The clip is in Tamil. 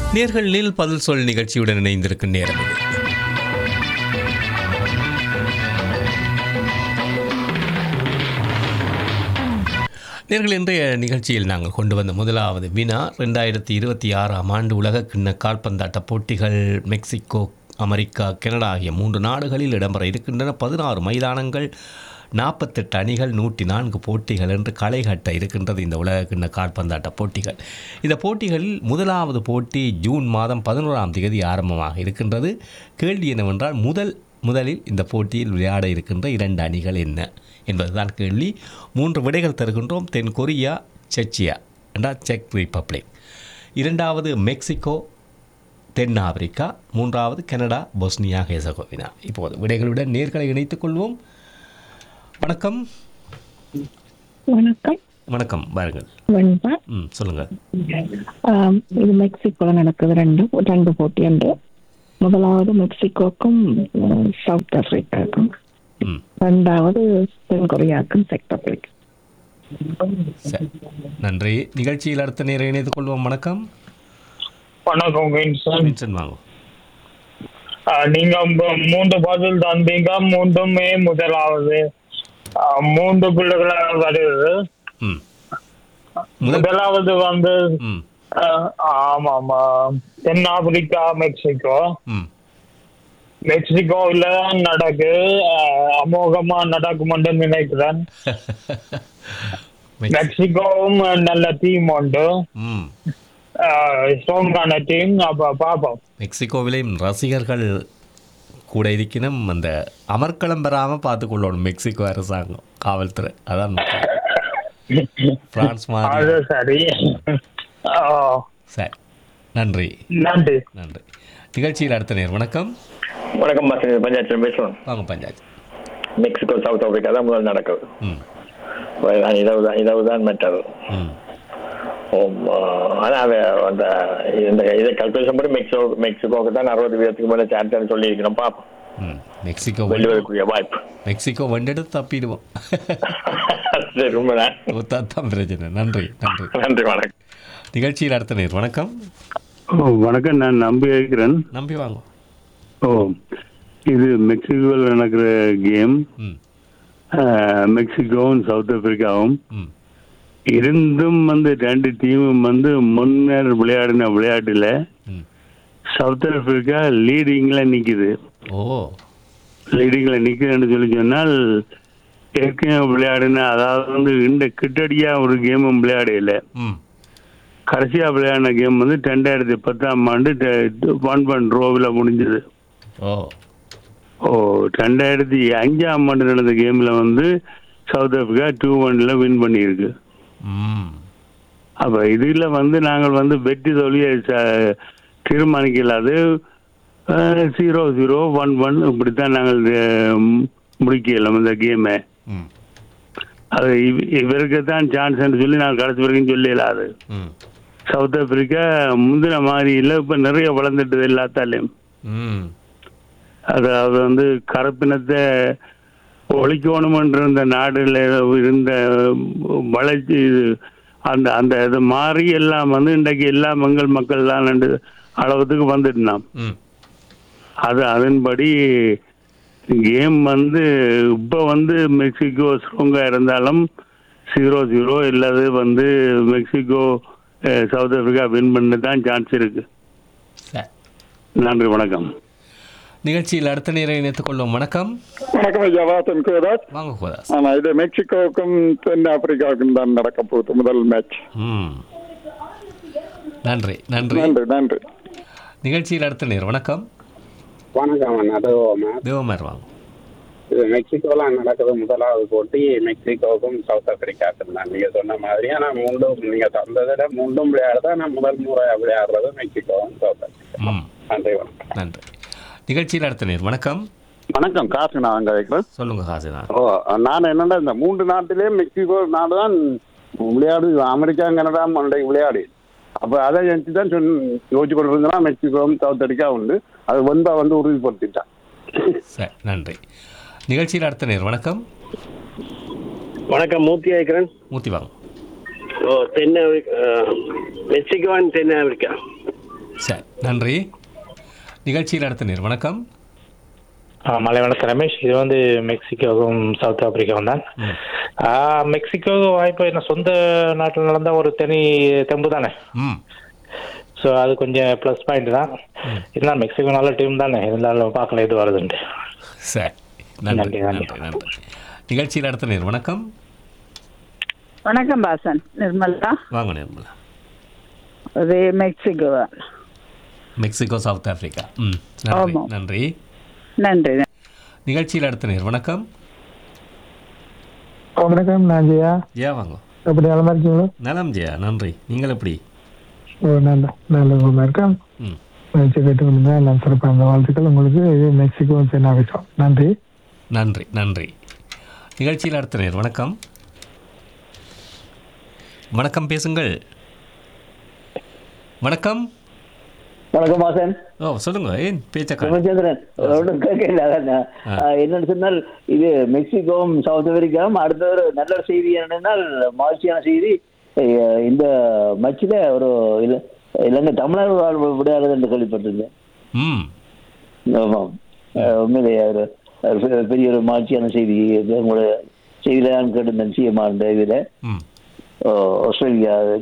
நேர்களில் பதில் சொல் நிகழ்ச்சியுடன் இணைந்திருக்கும் நேரம் இது நேர்கள் இன்றைய நிகழ்ச்சியில் நாங்கள் கொண்டு வந்த முதலாவது வினா ரெண்டாயிரத்தி இருபத்தி ஆறாம் ஆண்டு உலக கிண்ண கால்பந்தாட்ட போட்டிகள் மெக்சிகோ அமெரிக்கா கனடா ஆகிய மூன்று நாடுகளில் இடம்பெற இருக்கின்றன பதினாறு மைதானங்கள் நாற்பத்தெட்டு அணிகள் நூற்றி நான்கு போட்டிகள் என்று களை கட்ட இருக்கின்றது இந்த உலக கிண்ண கால்பந்தாட்ட போட்டிகள் இந்த போட்டிகளில் முதலாவது போட்டி ஜூன் மாதம் பதினோராம் தேதி ஆரம்பமாக இருக்கின்றது கேள்வி என்னவென்றால் முதல் முதலில் இந்த போட்டியில் விளையாட இருக்கின்ற இரண்டு அணிகள் என்ன என்பதுதான் கேள்வி மூன்று விடைகள் தருகின்றோம் தென் கொரியா செச்சியா என்றால் செக் ரிப்பப்ளிக் இரண்டாவது மெக்சிகோ தென் ஆப்பிரிக்கா மூன்றாவது கனடா பொஸ்னியா ஹெசகோவினா இப்போது விடைகளுடன் நேர்களை இணைத்துக் கொள்வோம் வணக்கம் வணக்கம் வணக்கம் பாருங்கள் வெண்பா ம் சொல்லுங்கள் ஆம், இது மெக்சிகோல நடக்குது ரெண்டு ரெண்டு போட்டி உண்டு முதலாவது மெக்சிகோக்கும் உம், சவுத் ஆப்பிரிக்காவுக்கும் ம் ரெண்டாவது தென் கொரியாவுக்கும் செக் பப்ளிக் சரி நன்றி நிகழ்ச்சியில் அடுத்த நேரம் இணைத்துக் கொள்வோம் வணக்கம் வணக்கம் வின்சன் வின்சன் வாங்கும் ஆஹ் நீங்க மு- மூன்று பதில் தந்தீங்க மூன்றுமே முதலாவது ஆஹ் மூன்று பிள்ளைகளாக வருது ம் முதல் முதலாவது வந்து ம் ஆஹ் ஆமாம் ஆஹ் தென்னாப்பிரிக்கா மெக்சிகோ ம் மெக்சிகோவில் தான் நடக்கு ஆஹ் அமோகமா நடக்கும்னு நினைக்கிறேன் மெக்ஸ்- மெக்சிகோவும் நல்ல டீம் உண்டு ம் ஸ்ட்ராங்கான டீம் அப்ப பாப்போம் மெக்சிகோவிலேயும் ரசிகர்கள் கூட இருக்கணும் அந்த அமர்க்களம் பெறாமல் பார்த்துக்கொள்ளணும் மெக்சிகோ அரசாங்கம் காவல்துறை அதான் முக்கியம். பிரான்ஸ் அது மாதிரி சரி ஆஹ் சரி நன்றி நன்றி நன்றி நிகழ்ச்சியில் அடுத்த நேர் வணக்கம் வணக்கம் மாஸ்டர் பஞ்சாயத்து பேசுவோம் வாங்க பஞ்சாயத்து மெக்சிகோ சவுத் ஆப்பிரிக்கா தான் முதல் நடக்குது ம் இரவு தான் இரவு தான் மெட்டது ம் ஆனால் அந்த இந்த இதை கல்குலேஷன் படி மெக்சிகோ மெக்சிகோக்கு தான் அறுபது வீதத்துக்கு மேலே சான்ஸ் சொல்லியிருக்கிறோம் பார்ப்போம் ம் மெக்சிகோ வெளி வந்து- வரக்கூடிய வாய்ப்பு மெக்சிகோ வண்டெடுத்து தப்பிடுவோம் சரி ரொம்ப நன்றி. தான் பிரச்சனை நன்றி நன்றி நன்றி வணக்கம் நிகழ்ச்சியில் அடுத்த நேர் வணக்கம் ஓ வணக்கம் நான் நம்பி இருக்கிறேன் நம்பி வாங்க ஓ இது மெக்சிகோவில் நடக்கிற கேம் ம் மெக்சிகோவும் சவுத் ஆப்பிரிக்காவும் ம் இருந்தும் வந்து ரெண்டு டீமும் வந்து முன்னர் விளையாடின விளையாட்டுல ம் சவுத் ஆப்பிரிக்கா லீடிங்ல நிக்குது ஓ லீடிங்ல நிக்குதுன்னு சொல்லி சொன்னால் ஏற்கனவே விளையாடின அதாவது வந்து இந்த கிட்டடியா ஒரு கேமும் விளையாடல ம் கடைசியா விளையாடின கேம் வந்து ரெண்டாயிரத்தி பத்தாம் ஆண்டு ஒன் ஒன் ரோவில் முடிஞ்சது ஓ ஓ ரெண்டாயிரத்தி அஞ்சாம் ஆண்டு நடந்த கேம்ல வந்து சவுத் ஆப்பிரிக்கா டூ ஒன்ல வின் பண்ணியிருக்கு ம் அப்ப இதுல வந்து நாங்கள் வந்து வெற்றி தோல்வியை ச- தீர்மானிக்கல அது ஜீரோ ஜீரோ ஒன் ஒன் இப்படித்தான் நாங்கள் அஹ், முடிக்கலாம் இந்த கேமை ம் அது இவ- இவருக்கு தான் சான்ஸ் சொல்லி நான் கடைசி வரைக்கும் சொல்லல அது ம் சவுத் ஆப்பிரிக்கா முந்தின மாதிரி இல்லை இப்ப நிறைய வளர்ந்துட்டது எல்லாத்தாலையும் ம் அதாவது வந்து கருப்பினத்தை ஒழிக்கணுமென்ற இந்த நாடுல இருந்த வளர்ச்சி இது- அந்த அந்த இது மாறி எல்லாம் வந்து இன்றைக்கு எல்லா மங்கள் மக்கள் தான் அளவுக்கு வந்துட்டுனாம் ம் அது அதன்படி கேம் வந்து இப்போ வந்து மெக்சிகோ ஸ்ட்ராங்கா இருந்தாலும் ஜீரோ ஜீரோ இல்லாது வந்து மெக்சிகோ அஹ், சவுத் ஆப்பிரிக்கா வின் பண்ண தான் சான்ஸ் இருக்கு சரி நன்றி வணக்கம் நிகழ்ச்சியில் அடுத்த நேரம் இணைத்துக் கொள்வோம் வணக்கம் வணக்கம் ஐயா வாசன் கோதாஸ் வாங்க கோதாஸ் ஆனா இது மெக்சிகோவுக்கும் தென் ஆப்பிரிக்காவுக்கும் தான் நடக்க போகுது முதல் மேட்ச் ம் நன்றி நன்றி நன்றி நன்றி நிகழ்ச்சியில் அடுத்த நேரம் வணக்கம் வணக்கம் நடுவோமா தேவமார் வாங்க இது மெக்சிகோல நடக்குது முதலாவது போட்டி மெக்சிகோவுக்கும் சவுத் ஆப்பிரிக்காவுக்கும் தான் நீங்க சொன்ன மாதிரி ஆனா மூண்டும் நீங்க தந்ததிட மூண்டும் விளையாடுதா நான் முதல் முறை விளையாடுறது மெக்சிகோவும் சவுத் ஆப்பிரிக்கா ம் நன்றி வணக்கம் நன்றி நிகழ்ச்சியில் அடுத்த நேர் வணக்கம் வணக்கம் காசு நான் அங்க வைக்கிறேன் சொல்லுங்க ஹாசிதான் ஓ நான் என்னடா இந்த மூன்று நாட்டிலே மெக்சிகோ நாடு தான் விளையாடு அமெரிக்கா கனடா மண்டை விளையாடி அப்ப அதை நினைச்சு தான் சொன்ன யோசிச்சு கொண்டு இருந்தா மெக்சிகோவும் சவுத் ஆப்பிரிக்கா உண்டு அது வந்தா வந்து உறுதிப்படுத்திட்டான் சரி நன்றி நிகழ்ச்சியில் அடுத்த நேர் வணக்கம் வணக்கம் மூர்த்தி ஆயிக்கிறேன் மூர்த்தி வாங்க ஓ தென் மெக்சிகோ அண்ட் தென் ஆப்பிரிக்கா சரி நன்றி நிகழ்ச்சியில் அடுத்த நேர் வணக்கம் மலை வணக்கம் ரமேஷ் இது வந்து மெக்சிகோவும் சவுத் ஆப்பிரிக்காவும் தான் ஆ, மெக்சிகோ வாய்ப்பு என்ன சொந்த நாட்டில் நடந்த ஒரு தனி தெம்பு தானே ம் ஸோ அது கொஞ்சம் ப்ளஸ் பாயிண்ட் தான் இருந்தாலும் மெக்சிகோ நல்ல டீம் தானே இருந்தாலும் பார்க்கல இது வருதுன்ட்டு சரி நன்றி நன்றி, நன்றி. நன்றி நன்றி நிகழ்ச்சியில் அடுத்த நேர் வணக்கம் வணக்கம் பாசன் நிர்மலா வாங்க நிர்மலா அது மெக்சிகோ மெக்சிகோ சவுத் ஆப்பிரிக்கா ம் நன்றி ஆமாம். நன்றி நன்றி நிகழ்ச்சியில் அடுத்த நேர் வணக்கம் வணக்கம் நான் ஜெயா ஜெயா வாங்க எப்படி நலமா இருக்கீங்களா நலம் ஜெயா நன்றி நீங்கள் எப்படி ஓ நல்ல நல்ல நலமா இருக்கேன் ம் நிகழ்ச்சி கேட்டுக்கொண்டு எல்லாம் சிறப்பாக அந்த வாழ்த்துக்கள் உங்களுக்கு இது மெக்சிகோ தென்னாவிட்டோம் நன்றி நன்றி நன்றி நிகழ்ச்சியில் அடுத்த நேர் வணக்கம் வணக்கம் பேசுங்கள் வணக்கம் வணக்கம் வாசன் ஓ சொல்லுங்க ஏன் பேச்சக்கா ராமச்சந்திரன் ஒன்றும் கேட்கல அதான் நான். ஆஹ், என்னன்னு சொன்னால் இது மெக்சிகோவும் சவுத் அமெரிக்காவும் அடுத்த ஒரு நல்ல செய்தி என்னென்னால் மகிழ்ச்சியான செய்தி அஹ், இந்த மச்சில ஒரு இல- இலங்கை தமிழர் வாழ்வு விளையாடுறது என்று கேள்விப்பட்டிருந்தேன் ம் ஆமாம் அஹ், உண்மையிலேயே ஒரு ஒரு பெ- பெரிய ஒரு மகிழ்ச்சியான செய்தி இது உங்களோட செய்தியில நான் கேட்டிருந்தேன் சிஎம்ஆர் இந்த இதில் ம் ஆஸ்திரேலியா